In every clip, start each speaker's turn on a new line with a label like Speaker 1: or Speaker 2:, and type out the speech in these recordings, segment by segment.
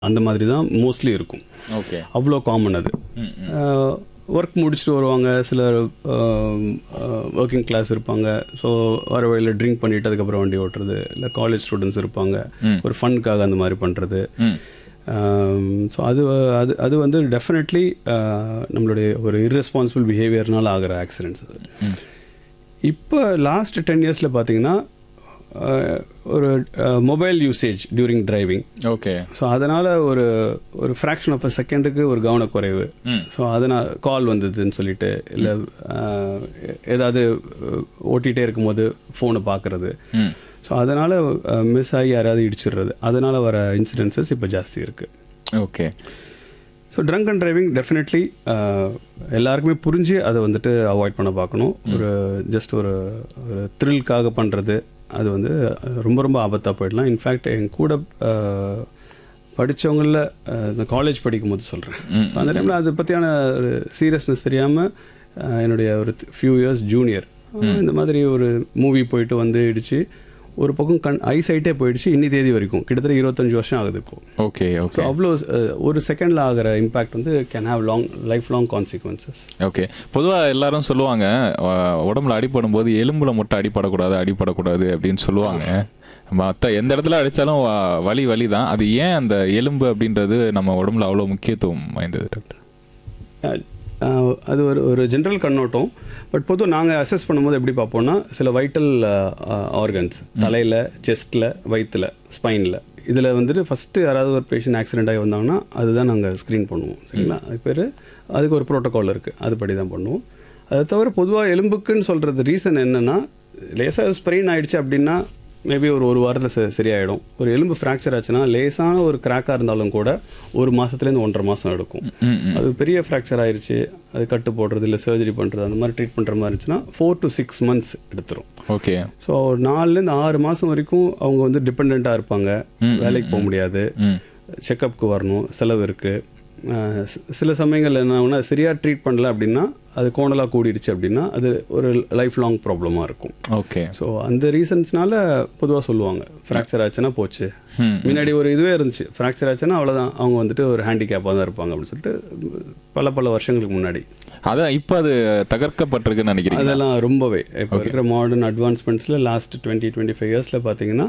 Speaker 1: அந்த மாதிரி தான் மோஸ்ட்லி இருக்கும்
Speaker 2: ஓகே
Speaker 1: அவ்வளோ காமன் அது
Speaker 2: ம் ம்
Speaker 1: ஒர்க் முடிச்சுட்டு வருவாங்க சிலர் ஒர்க்கிங் கிளாஸ் இருப்பாங்க ஸோ வர வழியில் ட்ரிங்க் பண்ணிட்டு அதுக்கப்புறம் வண்டி ஓட்டுறது இல்லை காலேஜ் ஸ்டூடெண்ட்ஸ் இருப்பாங்க
Speaker 2: ம்.
Speaker 1: ஒரு ஃபன்க்காக அந்த மாதிரி பண்ணுறது
Speaker 2: ம்
Speaker 1: ஸோ அது அது அது வந்து டெஃபினெட்லி நம்மளுடைய ஒரு irresponsible பிஹேவியர்னால ஆகிற ஆக்சிடென்ட்ஸ் அது
Speaker 2: ம்.
Speaker 1: இப்போ லாஸ்ட் டென் இயர்ஸில் பார்த்தீங்கன்னா அஹ், ஒரு mobile usage during driving
Speaker 2: okay
Speaker 1: so அதனால் ஒரு ஒரு ஃப்ராக்ஷன் ஆஃப் அ செகண்டுக்கு ஒரு கவனக்குறைவு
Speaker 2: ம்
Speaker 1: ஸோ அதனால் கால் வந்ததுன்னு சொல்லிட்டு இல்லை ஏதாவது ஓட்டிகிட்டே இருக்கும்போது ஃபோனை பார்க்குறது
Speaker 2: ம்
Speaker 1: ஸோ அதனால் மிஸ் ஆகி யாராவது இடிச்சிடுறது அதனால் வர இன்சிடென்சஸ் இப்போ ஜாஸ்தி இருக்குது
Speaker 2: okay
Speaker 1: so drunk and driving definitely எல்லாருக்குமே புரிஞ்சு அதை வந்துட்டு அவாய்ட் பண்ண பார்க்கணும் ஒரு ஜஸ்ட் ஒரு ஒரு த்ரில்காக பண்ணுறது அது வந்து ரொம்ப ரொம்ப ஆபத்தாக போயிடலாம் இன்ஃபேக்ட் என் கூட படித்தவங்களில் இந்த காலேஜ் படிக்கும்போது சொல்கிறேன்
Speaker 2: ம்.
Speaker 1: ஸோ அந்த டைமில் அதை பற்றியான ஒரு சீரியஸ்னஸ் தெரியாமல் என்னுடைய ஒரு ஃபியூ இயர்ஸ் ஜூனியர் இந்த மாதிரி ஒரு மூவி போயிட்டு வந்து இடிச்சு ஒரு பக்கம் கண் ஐசைட்டே போயிடுச்சு இன்னி தேதி வரைக்கும் கிட்டத்தட்ட இருபத்தஞ்சு வருஷம் ஆகுது இப்போது
Speaker 2: ஓகே
Speaker 1: ஸோ
Speaker 2: ஓகே
Speaker 1: அவ்வளோ அஹ், ஒரு செகண்டில் ஆகிற இம்பேக்ட் வந்து can have long life long consequences
Speaker 2: okay பொதுவாக எல்லாரும் சொல்லுவாங்க அஹ், உடம்புல அடிபடும் போது எலும்புல மட்டும் அடிபடக்கூடாது அடிபடக்கூடாது அப்படின்னு சொல்லுவாங்க மற்ற எந்த இடத்துல அடித்தாலும் வலி வலி தான் அது ஏன் அந்த எலும்பு அப்படின்றது நம்ம உடம்புல அவ்வளோ முக்கியத்துவம் வாய்ந்தது டாக்டர்
Speaker 1: அது ஒரு ஒரு ஜென்ரல் கண்ணோட்டம் பட் பொதுவாக நாங்கள் அசஸ் பண்ணும்போது எப்படி பார்ப்போம்னா சில வைட்டல் ஆர்கன்ஸ் தலையில் செஸ்ட்டில் வயிற்றில் ஸ்பைனில் இதில் வந்துட்டு ஃபஸ்ட்டு யாராவது ஒரு பேஷண்ட் ஆக்சிடென்ட் ஆகி வந்தாங்கன்னா அதுதான் நாங்கள் ஸ்க்ரீன் பண்ணுவோம் சரிங்களா அது பேர் அதுக்கு ஒரு ப்ரோட்டோகால் இருக்குது அதுபடி தான் பண்ணுவோம் அதை தவிர பொதுவாக எலும்புக்குன்னு சொல்கிறது ரீசன் என்னென்னா லேசாக ஸ்ப்ரெயின் ஆயிடுச்சு அப்படின்னா மேபி ஒரு ஒரு வாரத்தில் ச சரியாயிடும் ஒரு எலும்பு ஃப்ராக்சர் ஆச்சுன்னா லேசான ஒரு கிராக்காக இருந்தாலும் கூட ஒரு மாதத்துலேருந்து ஒன்றரை மாதம் எடுக்கும்
Speaker 2: ம் ம்
Speaker 1: அது பெரிய ஃப்ராக்சர் ஆயிருச்சு அது கட்டு போடுறது இல்லை சர்ஜரி பண்ணுறது அந்த மாதிரி ட்ரீட் பண்ணுற மாதிரி இருந்துச்சுன்னா ஃபோர் டு சிக்ஸ் மந்த்ஸ் எடுத்துரும்
Speaker 2: ஓகே
Speaker 1: ஸோ நாலுலேருந்து ஆறு மாதம் வரைக்கும் அவங்க வந்து டிபெண்ட்டாக இருப்பாங்க
Speaker 2: ம்,
Speaker 1: வேலைக்கு போக முடியாது
Speaker 2: ம்
Speaker 1: செக்கப்புக்கு வரணும் செலவு இருக்குது சில சமயங்கள் என்ன ஆகும்னா சரியாக ட்ரீட் பண்ணல அப்படின்னா அது கோணலாக கூடிடுச்சு அப்படின்னா அது ஒரு லைஃப் லாங் ப்ராப்ளமாக இருக்கும்
Speaker 2: ஓகே
Speaker 1: ஸோ அந்த ரீசன்ஸ்னால பொதுவாக சொல்லுவாங்க ஃப்ராக்சர் ஆச்சுன்னா போச்சு
Speaker 2: ம்
Speaker 1: முன்னாடி ஒரு இதுவே இருந்துச்சு ஃப்ராக்சர் ஆச்சுன்னா அவ்வளோதான் அவங்க வந்துட்டு ஒரு ஹேண்டிகேப்பாக தான் இருப்பாங்க அப்படின்னு சொல்லிட்டு பல பல வருஷங்களுக்கு முன்னாடி
Speaker 2: அதான் இப்போ அது தகர்க்கப்பட்டிருக்குன்னு நினைக்கிறீங்க
Speaker 1: அதெல்லாம் ரொம்பவே இப்போ இருக்கிற மாடர்ன் அட்வான்ஸ்மெண்ட்ஸில் லாஸ்ட் டுவெண்ட்டி டுவெண்ட்டி ஃபைவ் இயர்ஸில் பார்த்தீங்கன்னா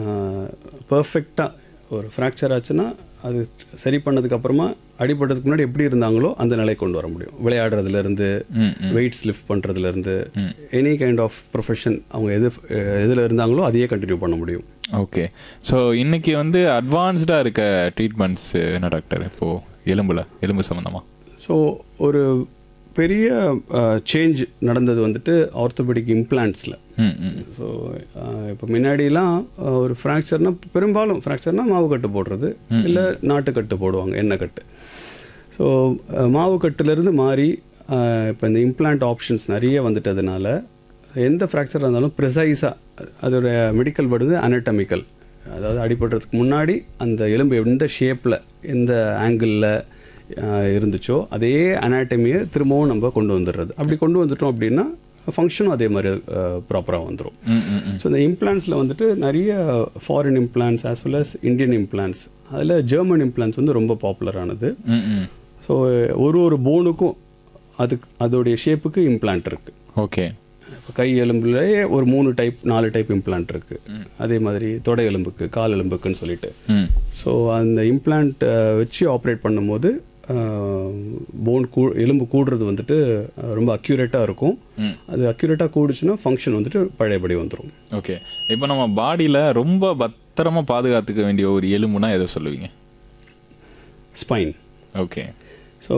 Speaker 1: பர்ஃபெக்டாக ஒரு ஃப்ராக்சர் ஆச்சுன்னா அது சரி பண்ணதுக்கு அப்புறமா அடிபட்டதுக்கு முன்னாடி எப்படி இருந்தாங்களோ அந்த நிலை கொண்டு வர முடியும் விளையாடுறதுலேருந்து
Speaker 2: ம் ம்
Speaker 1: வெயிட்ஸ் லிஃப்ட் பண்ணுறதுலேருந்து எனி கைண்ட் ஆஃப் ப்ரொஃபஷன் அவங்க எது எதில் இருந்தாங்களோ அதையே கண்டினியூ பண்ண முடியும்
Speaker 2: ஓகே ஸோ இன்னைக்கு வந்து அட்வான்ஸ்டாக இருக்க ட்ரீட்மெண்ட்ஸ் என்ன டாக்டர் இப்போது எலும்புல எலும்பு சம்மந்தமாக
Speaker 1: ஸோ ஒரு பெரிய சேஞ்ச் நடந்தது வந்துட்டு ஆர்த்தோபெடிக் இம்ப்ளான்ட்ஸில்
Speaker 2: ம் ம்
Speaker 1: ஸோ இப்போ முன்னாடிலாம் அஹ், ஒரு ஃப்ராக்சர்னா பெரும்பாலும் ஃப்ராக்சர்னா மாவு கட்டு போடுறது இல்லை நாட்டுக்கட்டு போடுவாங்க எண்ணெய் கட்டு ஸோ மாவு கட்டுலேருந்து மாறி இப்போ இந்த இம்ப்ளான்ட் ஆப்ஷன்ஸ் நிறைய வந்துட்டதுனால எந்த ஃப்ராக்சராக இருந்தாலும் ப்ரிசைஸாக அதோட மெடிக்கல் வேர்டு வந்து anatomical அதாவது அடிபடுறதுக்கு முன்னாடி அந்த எலும்பு எந்த ஷேப்பில் எந்த ஆங்கிளில் இருந்துச்சோ அதே அனாட்டமியை திரும்பவும் நம்ம கொண்டு வந்துடுறது அப்படி கொண்டு வந்துட்டோம் அப்படின்னா ஃபங்க்ஷனும் அதே மாதிரி ப்ராப்பராக வந்துடும்
Speaker 2: ம் ம் ம்
Speaker 1: ஸோ இந்த இம்ப்ளான்ஸில் வந்துட்டு நிறைய foreign implants as well as Indian implants அதில் ஜெர்மன் இம்ப்ளான்ஸ் வந்து ரொம்ப பாப்புலரானது
Speaker 2: ம் ம்
Speaker 1: ஸோ ஒரு ஒரு போனுக்கும் அதுக்கு அதோடைய ஷேப்புக்கு இம்ப்ளான்ட் இருக்குது
Speaker 2: ஓகே
Speaker 1: இப்போ கை எலும்புலேயே ஒரு மூணு டைப் நாலு டைப் இம்ப்ளான்ட் இருக்குது அதே மாதிரி தொடை எலும்புக்கு கால் எலும்புக்குன்னு சொல்லிட்டு
Speaker 2: ம்
Speaker 1: ஸோ அந்த இம்ப்ளான்ட் வச்சு ஆப்ரேட் பண்ணும்போது போன் கூ எலும்பு கூடுறது வந்துட்டு அஹ், ரொம்ப அக்யூரேட்டாக இருக்கும்
Speaker 2: ம்.
Speaker 1: அது அக்யூரேட்டாக கூடுச்சுன்னா ஃபங்க்ஷன் வந்துட்டு பழையபடி வந்துடும்
Speaker 2: ஓகே இப்போ நம்ம பாடியில் ரொம்ப பத்திரமா பாதுகாத்துக்க வேண்டிய ஒரு எலும்புனா எதை சொல்லுவீங்க
Speaker 1: ஸ்பைன்
Speaker 2: ஓகே
Speaker 1: ஸோ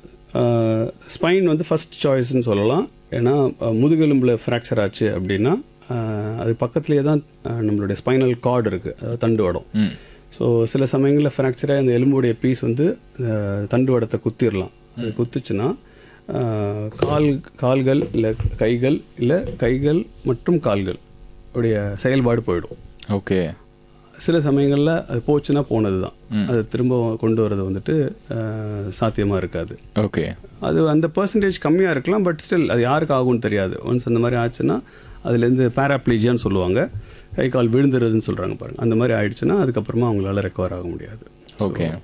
Speaker 1: ஸ்பைன் வந்து ஃபஸ்ட் சாய்ஸ்னு சொல்லலாம் ஏன்னா அஹ், முதுகெலும்பில் ஃப்ராக்சர் ஆச்சு அப்படின்னா அஹ், அது பக்கத்துலேயே தான் அஹ், நம்மளுடைய ஸ்பைனல் கார்டு இருக்குது அதாவது தண்டுவடம்
Speaker 2: ம்
Speaker 1: ஸோ சில சமயங்களில் ஃப்ராக்சராக அந்த எலும்புடைய பீஸ் வந்து அஹ், தண்டுவடத்தை குத்திடலாம் அது குத்துச்சுன்னா அஹ், கால் கால்கள் இல்லை கைகள் இல்லை கைகள் மற்றும் கால்கள் உடைய செயல்பாடு போயிடும்
Speaker 2: ஓகே
Speaker 1: சில சமயங்களில் அது போச்சுன்னா போனது தான் அது திரும்ப கொண்டு வர்றது வந்துட்டு சாத்தியமாக இருக்காது
Speaker 2: ஓகே
Speaker 1: அது அந்த பர்சன்டேஜ் கம்மியாக இருக்கலாம் பட் ஸ்டில் அது யாருக்கு ஆகும்னு தெரியாது ஒன்ஸ் அந்த மாதிரி ஆச்சுன்னா அதுலேருந்து பேராப்ளீஜியான்னு சொல்லுவாங்க கை கால் விழுந்துருதுன்னு சொல்கிறாங்க பாருங்க அந்த மாதிரி ஆயிடுச்சுன்னா அதுக்கப்புறமா அவங்களால ரெக்கவர் ஆக முடியாது
Speaker 2: ஓகே